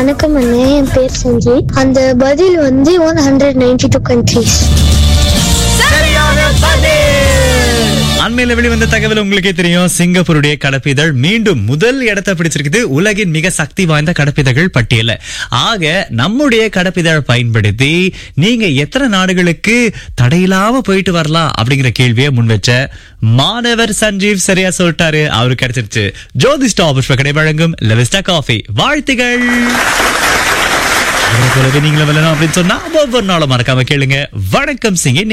வணக்கம் அண்ணே என் பேர் சஞ்சி அந்த பதில் வந்து one hundred ninety two countries அண்மையில வெளிவந்த தகவல் உங்களுக்கே தெரியும் சிங்கப்பூருடைய கடப்பிதழ் மீண்டும் முதல் இடத்தை பிடிச்சிருக்குது உலகின் மிக சக்தி வாய்ந்த கடப்பிதழ்கள் பட்டியல ஆக நம்முடைய கடப்பிதழ் பயன்படுத்தி நீங்க எத்தனை நாடுகளுக்கு தடையில்லாம போயிட்டு வரலாம் அப்படிங்கிற கேள்வியை முன்வச்ச மாணவர் சஞ்சீவ் சரியா சொல்லிட்டாரு அவருக்கு கிடைச்சிருச்சு ஜோதி ஸ்டாப் புஷ்ப கடை வழங்கும் லெவிஸ்டா காஃபி வாழ்த்துகள் அவரை போலவே நீங்களும் வெல்லணும் அப்படின்னு சொன்னா ஒவ்வொரு நாளும் மறக்காம கேளுங்க வணக்கம் சிங்க